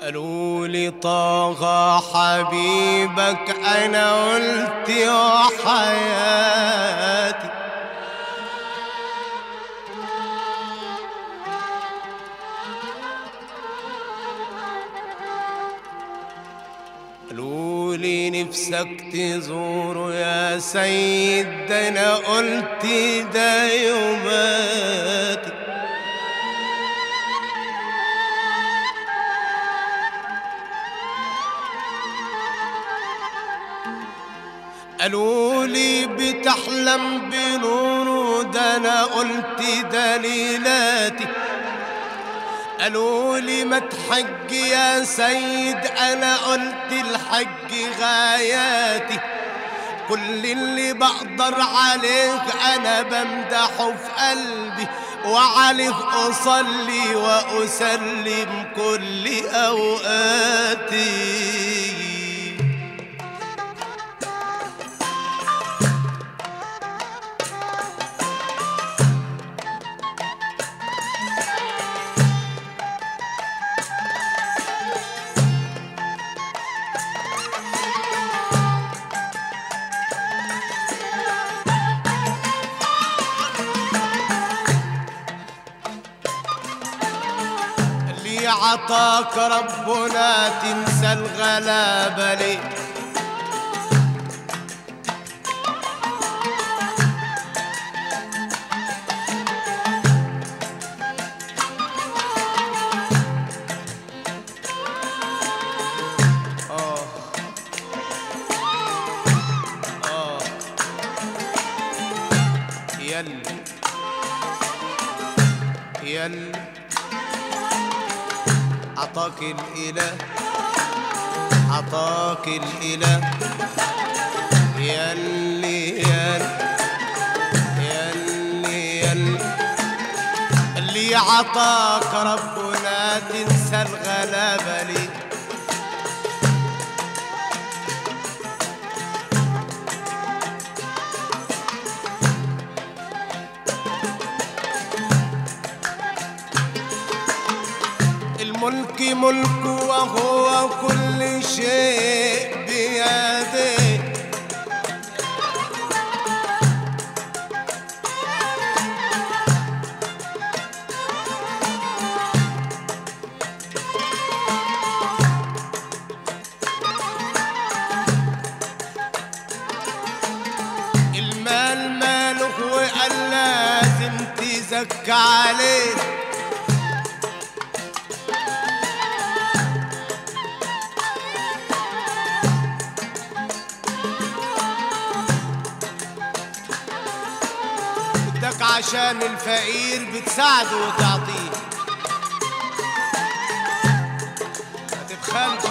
قالوا لي طه حبيبك انا قلت يا حياتي قالوا لي نفسك تزوره يا سيد ده انا قلت ده يوماتي قالوا لي بتحلم بنوره ده انا قلت دليلاتي قالوا لي ما تحج يا سيد انا قلت الحج غاياتي كل اللي بقدر عليك انا بمدحه في قلبي وعليه اصلي واسلم كل اوقاتي اللي عطاك ربنا تنسى الغلابة ليه آه آه يل يل عطاك الإله عطاك الإله يلي يل يلي يل اللي عطاك ربنا تنسى الغلابة ليه الملك ملك وهو كل شيء بيده المال ماله وقال لازم تزكى عليه بدك عشان الفقير بتساعده وتعطيه ما تبخلش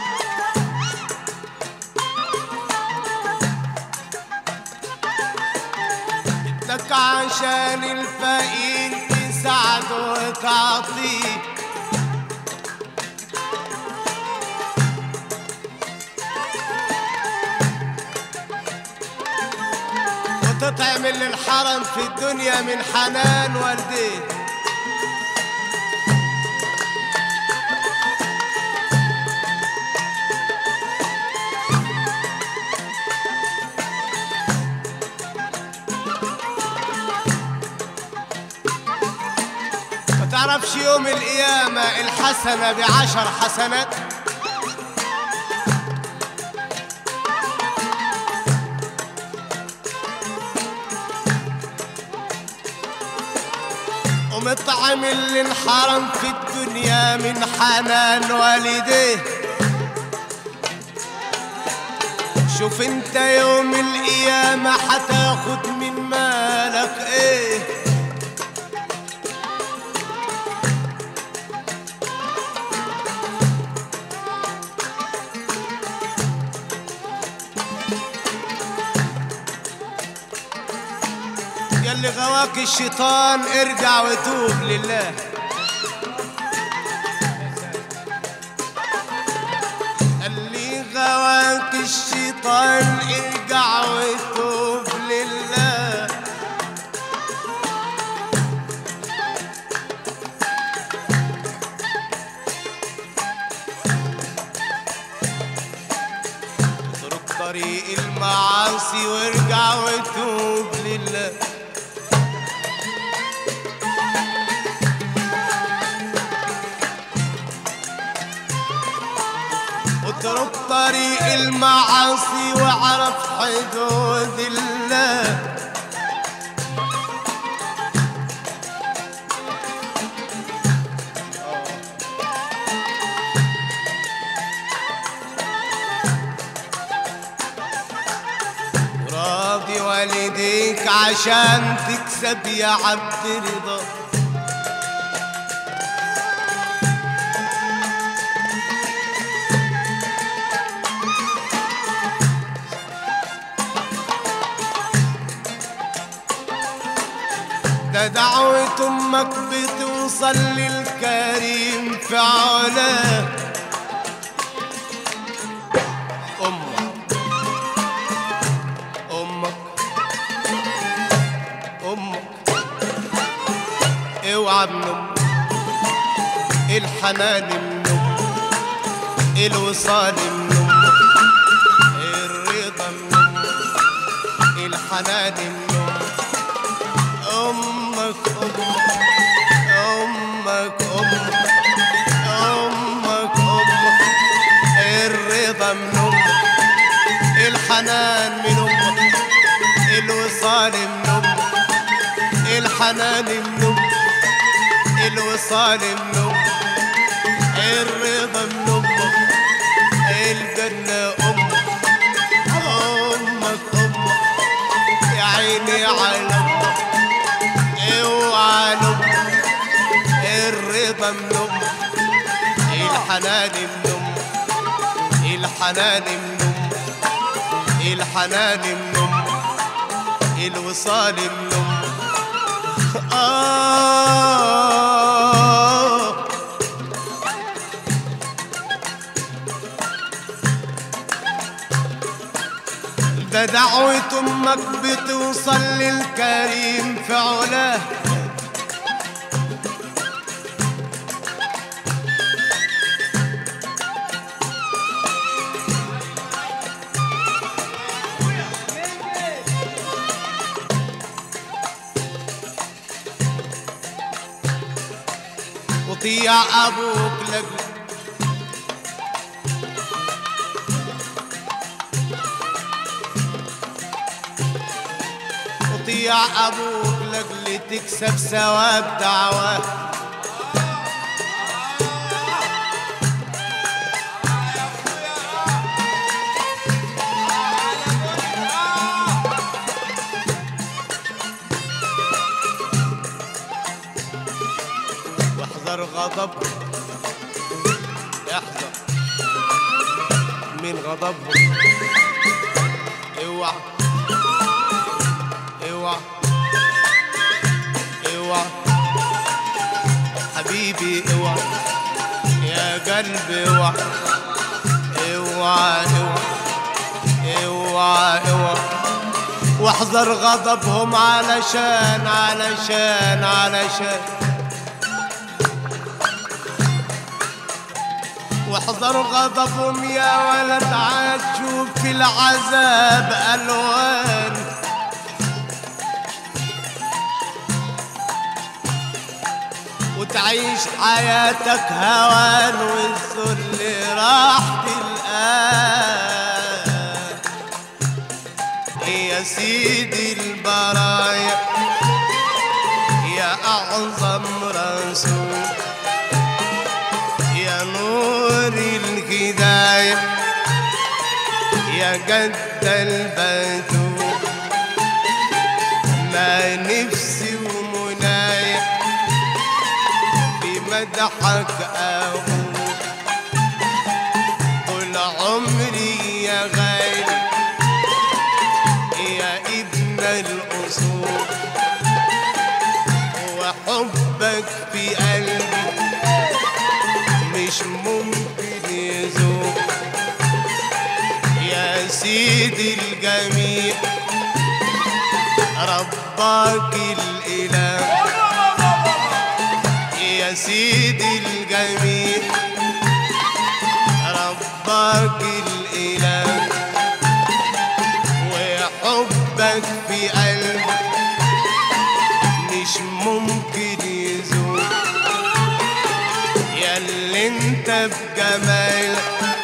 بدك عشان الفقير تساعده وتعطيه وتطعم اللي الحرم في الدنيا من حنان والديه ما تعرفش يوم القيامة الحسنة بعشر حسنات ومطعم اللي انحرم في الدنيا من حنان والديه شوف انت يوم القيامة حتاخد من مالك ايه يلي غواك الشيطان ارجع وتوب لله اللي غواك الشيطان ارجع وتوب لله المعاصي وارجع وتوب لله اترك طريق المعاصي واعرف حدود الله راضي والديك عشان تكسب يا عبد رضا ده دعوة أمك بتوصل للكريم في علاه أمك أمك أمك اوعى من أمك الحنان من أمك الوصال من أمك الرضا من أمك الحنان من أمك أمك أمك أمك أمك أمك الرضا من أمك الحنان من أمك الوصال من أمك الحنان من أمك الوصال من أمك الرضا من أمك الجنة أمك أمك أمك يا عيني على أمك اوعى لأمك الرضا من أمك الحنان من أمك الحنان من أمك الحنان من أمك الوصال من أمك آه ده دعوة أمك بتوصل للكريم في علاه وطيع أبوك لك وطيع أبوك لأجل تكسب ثواب دعواه واحذر غضب احذر من غضبهم اوعى اوعى اوعى حبيبي اوعى يا قلبي اوعى اوعى اوعى اوعى اوعى واحذر غضبهم علشان علشان علشان واحذر غضبهم يا ولد عاشوا في العذاب الوان وتعيش حياتك هوان والذل راح الآن يا سيدي البرايا يا أعظم رسول يا نور الهداية يا قد البتول ما نفسي ومنايا بمدحك أقول طول عمري يا غالي يا ابن الأصول وحبك في قلبي مش ممكن يزول يا سيدي الجميع ربك الإله يا سيدي الجميع ربك الإله انت بجمالك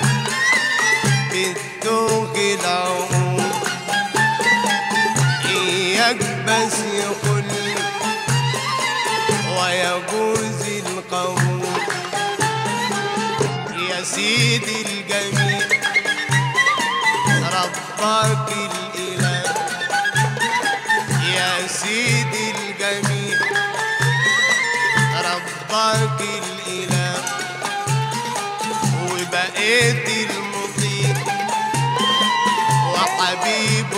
بتوج العقول اياك بس يقول ويجوز القول يا سيدي الجميل ربك الاله يا سيدي الجميل ربك الاله وبقيت المطيع وحبيب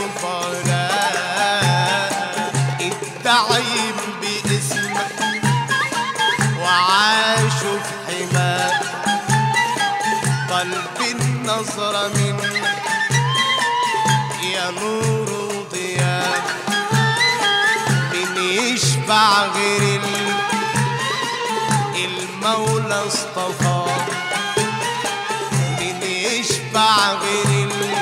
فراق التعيب باسمك وعاشوا في حماك قلبي النظرة منك يا نور وضياء من يشفع غير ال- المولى اصطفاك من يشفع غير ال-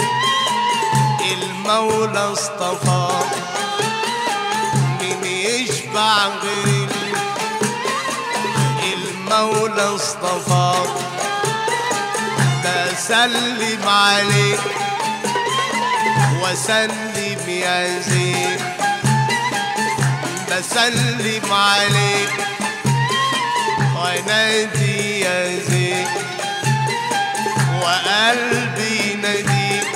المولى اصطفاك من يشفع غير ال- المولى اصطفاك بسلم عليك وسلم يا زين بسلم عليك ونادي يا زين وقلبي نديك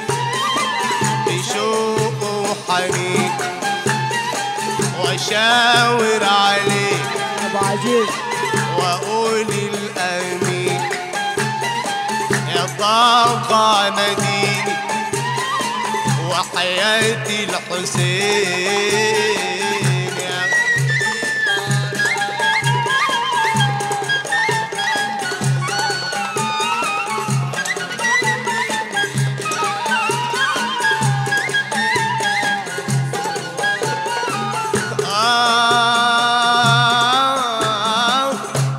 بشوق وحنين واشاور عليك ابو عزيز واقول الامين يا طاقة ناديني وحياتي الحسين يا آه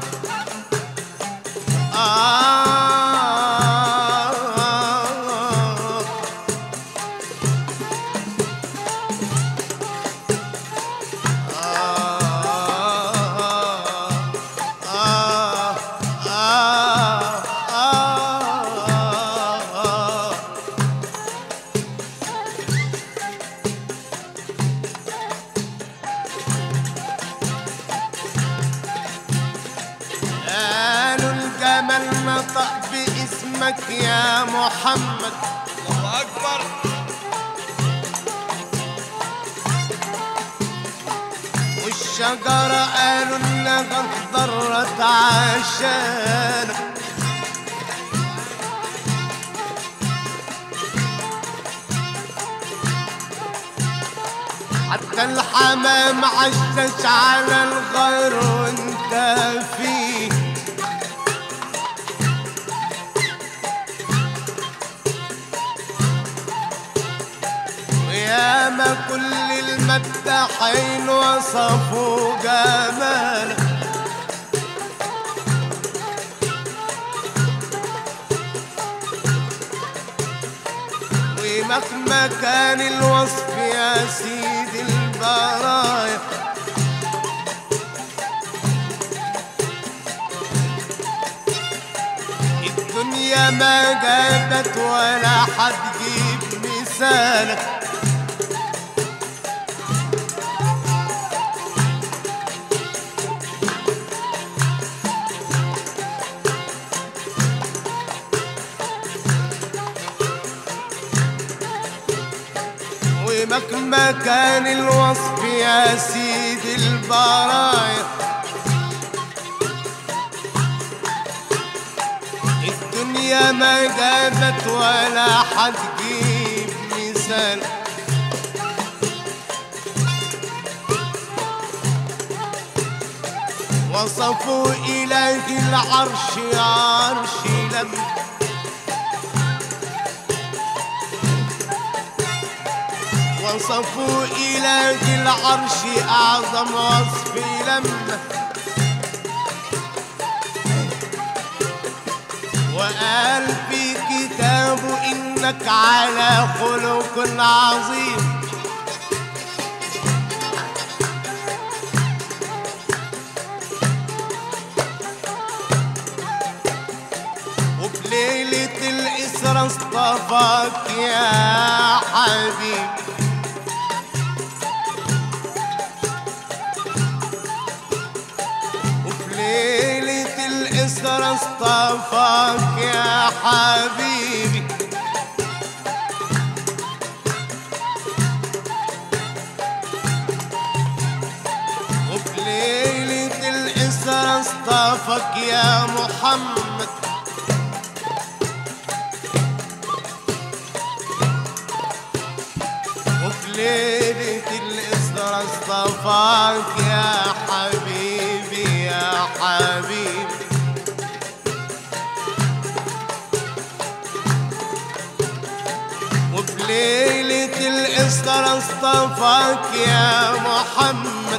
آه قالوا الجمل نطق باسمك يا محمد الله أكبر والشجرة قالوا إنها اتضرت عشانك حتى الحمام عشش على الغير وانت فيه وياما كل المداحين وصفوا جمالك ومهما كان الوصف يا سيدي البرايا الدنيا ما جابت ولا حد جيب مثالك ومهما كان الوصف يا سيدي البرايا الدنيا ما جابت ولا حد جيب مثال وصفوا إله العرش عرش لم وصفوا إله العرش أعظم وصف لما وقال في كتابه إنك على خلق عظيم اصطفاك يا حبيب وفي ليلة الإسرة اصطفاك يا حبيبي وفي ليلة الإسرة اصطفاك يا محمد وفي ليلة الإسرة اصطفاك يا حبيبي يا حبيبي وفي ليلة الإسرة اصطفاك يا محمد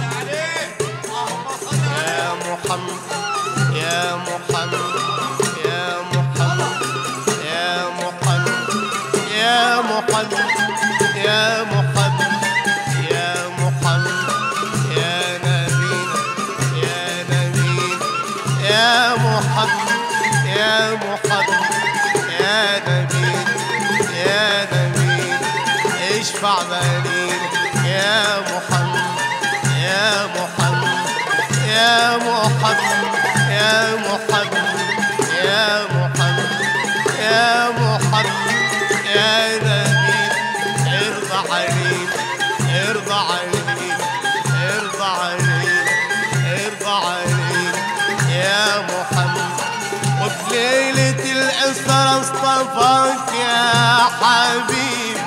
يا محمد يا محمد يا محمد يا محمد يا محمد يا محمد يا محمد يا نبينا يا نبينا يا محمد يا محمد يا نبينا يا نبينا اشفع بلينا يا محمد يا محمد يا محمد يا محمد يا محمد يا محمد يا نبي ارضى علينا ارضى علينا ارضى علينا ارضى علينا يا محمد وفي ليلة الإسرة اصطفاك يا حبيب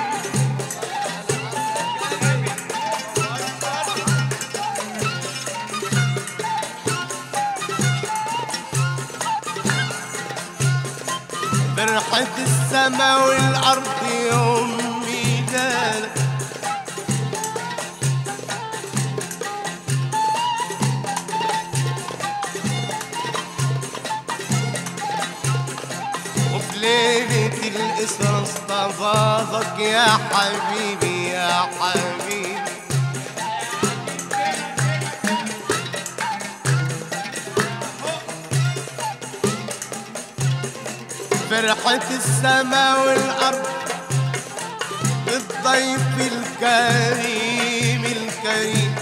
فرحة السماء والأرض يوم ميلادك وفي ليلة الإسرة اصطفاك يا حبيبي يا حبيبي فرحة السماء والأرض بالضيف الكريم الكريم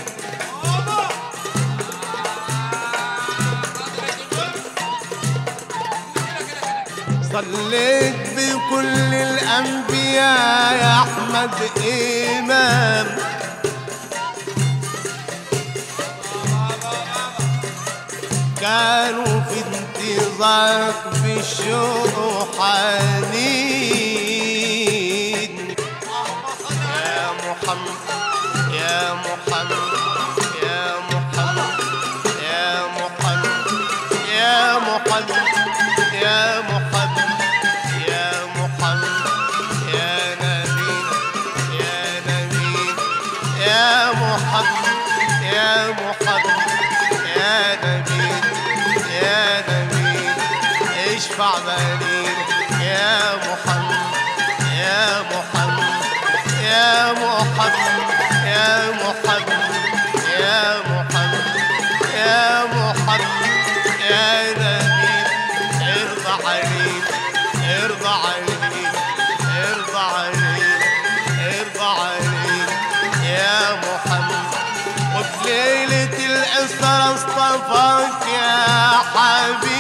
صليت بكل الأنبياء يا أحمد إمام كانوا في انتظارك بالشوق حنين يا محمد يا محمد يا محمد يا محمد يا محمد يا محمد يا محمد يا نبينا يا نبينا يا محمد يا محمد يا نبينا يا نبينا اشفع بلينا يا محمد يا محمد يا محمد يا محمد يا محمد يا محمد يا نبينا ارضى علينا ارضى علينا ارضى علينا ارضى علينا يا محمد وفي ليلة الإسرة اصطفاك يا حبيبي